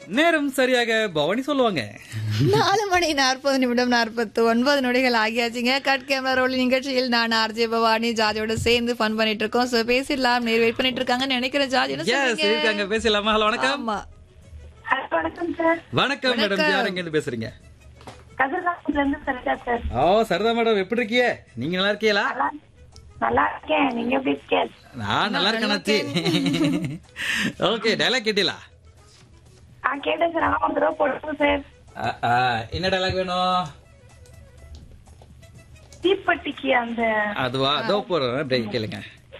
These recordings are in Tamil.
நேரம் சரியாக பவானி சொல்லுவாங்க நாலு மணி நாற்பது நிமிடம் நாற்பத்து ஒன்பது நொடிகள் ஆகியாச்சுங்க கட் கேமரா ரோல் நிகழ்ச்சியில் நான் ஆர்ஜே பவானி ஜாதியோட சேர்ந்து ஃபன் பண்ணிட்டு இருக்கோம் சோ பேசிடலாம் நேர் வெயிட் பண்ணிட்டு இருக்காங்கன்னு நினைக்கிறேன் ஜாதி என்ன எஸ் சொல்றீங்க இருக்காங்க பேசலாமா ஹலோ வணக்கம் ஆமா ஹலோ, வணக்கம் சார் வணக்கம் மேடம் வணக்கம். யார் எங்க இருந்து பேசுறீங்க கதிர்காமத்துல இருந்து சரிதா சார் ஓ சரிதா மேடம் எப்படி இருக்கீங்க நீங்க நல்லா இருக்கீங்களா நல்லா நல்லா இருக்கேன் நீங்க எப்படி இருக்கீங்க நான் நல்லா இருக்கேன் அண்ணாச்சி ஓகே டைலாக் கேட்டீங்களா ஆ கேட்டேன் சார் ஆனா ஒரு தடவை போடுறோம் சார் ஆ, ஆ, என்ன டைலாக் வேணும் தீப்பெட்டிக்கு அந்த அதுவா அதோ போறேன் பிரேக் கேளுங்க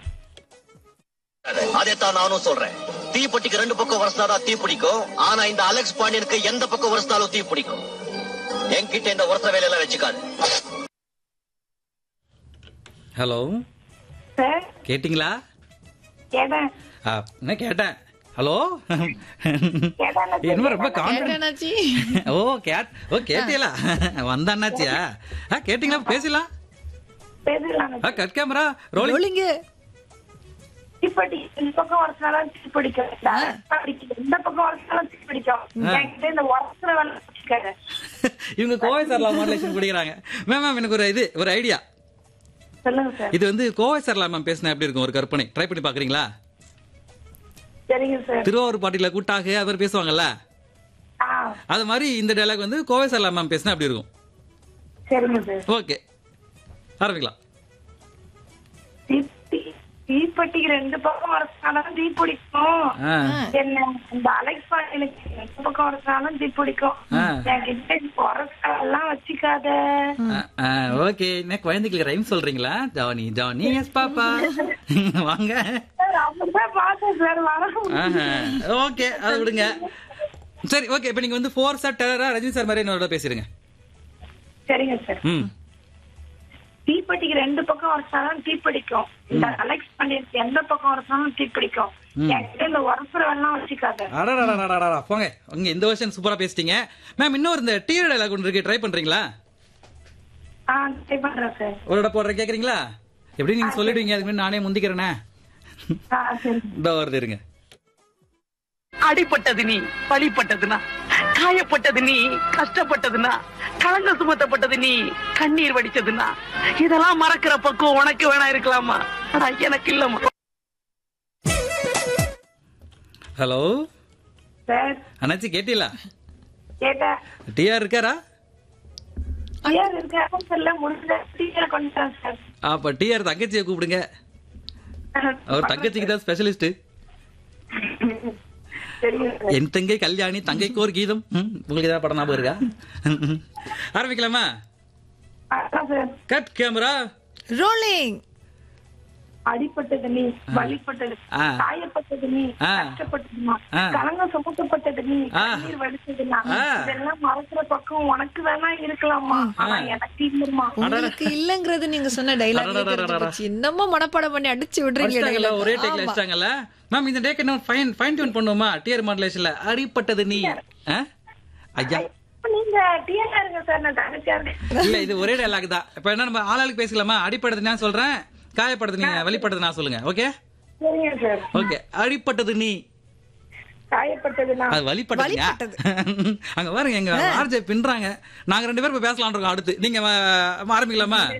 அதைத்தான் நானும் சொல்றேன் தீப்பெட்டிக்கு ரெண்டு பக்கம் உரசினாதான் தீ பிடிக்கும் ஆனா இந்த அலெக்ஸ் பாண்டியனுக்கு எந்த பக்கம் உரசினாலும் தீ பிடிக்கும் என்கிட்ட இந்த உரச வேலையெல்லாம் வச்சுக்காது ஹலோ சார் கேட்டிங்களா கேட்டேன் ஆ, என்ன கேட்டேன் ஹலோ கேட்டேன் என்ன ரொம்ப கான்பிடன்ட் கேட்டேனாச்சி ஓ கேட் ஓ கேட்டீங்களா வந்த அண்ணாச்சியா ஆ கேட்டீங்களா பேசலாம் பேசலாம் ஆ கட் கேமரா ரோலிங் ரோலிங்க தீப்பெட்டி இந்த பக்கம் உரசினாலும் தீ பிடிக்கும் இந்த தீப்பெட்டிக்கு எந்த பக்கம் உரசினாலும் தீ பிடிக்கும் என்கிட்ட இந்த உரசுற வேலை வச்சுக்காரு இவங்க கோவை சரலா மாடலேஷன் குடிக்கிறாங்க மேம் மேம் எனக்கு ஒரு இது ஒரு ஐடியா சொல்லுங்க சார் இது வந்து கோவை சரலா மேம் பேசினா எப்படி இருக்கும் ஒரு கற்பனை ட்ரை பண்ணி பாக்குறீங்களா சரிங்க சார் திருவாரூர் பாட்டில கூட்டாக அவர் பேசுவாங்கல்ல ஆ அது மாதிரி இந்த டைலாக் வந்து கோவை சரலா மேம் பேசினா எப்படி இருக்கும் சரிங்க சார் ஓகே ஆரம்பிக்கலாம் தீப்பெட்டி தீப்பெட்டிக்கு ரெண்டு பக்கம் உரசினாலும் தீ பிடிக்கும் ஆ, என்ன இந்த அலெக்ஸ் பாண்டியனுக்கு எந்த பக்கம் உரசினாலும் தீ பிடிக்கும் ஆ. என்கிட்ட உரசெல்லாம் வச்சுக்காத ஆ, ஆ, ஓகே என்ன குழந்தைகளுக்கு ரைம் சொல்றீங்களா ஜானி ஜானி எஸ் பாப்பா வாங்க சார் அப்படிதான் பார்த்தேன் சார் வர ஆஹா, ஓகே அதை விடுங்க சரி ஓகே இப்போ நீங்க வந்து ஃபோர் சார் டெரரா ரஜினி சார் மாதிரி என்னோட பேசிடுங்க சரிங்க சார் ம் தீப்பெட்டிக்கு ரெண்டு பக்கம் உரசாலும் தீ பிடிக்கும் இந்த அலெக்ஸ் பாண்டியனுக்கு எந்த பக்கம் உரசாலும் தீ பிடிக்கும் என்கிட்ட இந்த உரசுற வேலாம் வச்சுக்காத அடடடடடடடா, போங்க உங்க இந்த வருஷன் சூப்பரா பேசிட்டீங்க மேம் இன்னொரு இந்த டீ டைலாக் ஒன்று இருக்கு ட்ரை பண்றீங்களா ஆ ட்ரை பண்றேன் சார் ஒரு இடம் போடுற கேக்குறீங்களா எப்படி நீங்க சொல்லிடுவீங்க அதுக்கு முன்னாடி நானே முந்திக்கிறேனே ஆ சரி இந்த வருது இருங்க அடிப்பட்டது நீ பழிப்பட்டதுனா காயப்பட்டது நீ கஷ்டப்பட்டதுனா கலங்க சுமத்தப்பட்டது நீ கண்ணீர் வடிச்சதுனா இதெல்லாம் மறக்கிற பக்கம் உனக்கு வேணா இருக்கலாமா ஆனா எனக்கு இல்லம்மா ஹலோ சார் அண்ணாச்சி கேட்டீங்களா கேட்டேன் டிஆர் இருக்காரா ஐயர் இருக்காருன்னு சொல்ல முடிஞ்ச டீச்சரை கொண்டுட்டேன் சார் அப்ப டிஆர் தங்கச்சியை கூப்பிடுங்க அவர் தங்கச்சிக்கு தான் ஸ்பெஷலிஸ்ட் சரிங்க சார் என் தங்கை கல்யாணி தங்கைக்கு ஒரு கீதம் ம், உங்களுக்கு ஏதாவது படம் ஞாபகம் இருக்கா ஆரம்பிக்கலாமா அதான் சார் கட் கேமரா ரோலிங் அடிப்பட்டது நீ வலிப்பட்டது ஆ. காயப்பட்டது நீ ஆ. கஷ்டப்பட்டதுமா ஆ. கலங்க சுமத்தப்பட்டது நீ ஆ. கண்ணீர் வடிச்சதுனா ஆ. இதெல்லாம் மறக்கிற பக்கம் உனக்கு வேணா இருக்கலாமா ஆனா எனக்கு இல்லம்மா உங்களுக்கு இல்லங்கிறது நீங்க சொன்ன டைலாக் அடடடடடடா. என்னமோ மனப்பாடம் பண்ணி அடிச்சு விடுறீங்க வச்சிட்டாங்கல்ல, dialogue. ஒரே டேக்ல ஆமா. வச்சிட்டாங்கல்ல மேம் இந்த டேக் என்ன ஃபைன் ஃபைன் டியூன் பண்ணுவோமா டிஆர் மாடுலேஷன்ல அடிப்பட்டது நீ ஆ? ஐயா நீங்க டிஎன்ஆ இருங்க சார் நான் தங்கச்சியா இருக்கேன் இல்ல இது ஒரே டைலாக் தான் இப்ப என்ன நம்ம ஆளாளுக்கு பேசலாமா அடிப்பட்டது நான் சொல்றேன் காயப்பட்டது நீங்க வெளிப்பட்டது நான் சொல்லுங்க ஓகே சரிங்க சார் ஓகே அடிப்பட்டது நீ காயப்பட்டதுனா அது வழிபட்டதுங்க வழிபட்டது. அங்க பாருங்க எங்க ஆர்ஜே பின்றாங்க நாங்க ரெண்டு பேரும் இப்ப பேசலாம் இருக்கோம் அடுத்து நீங்க அஹ், ஆரம்பிக்கலாமா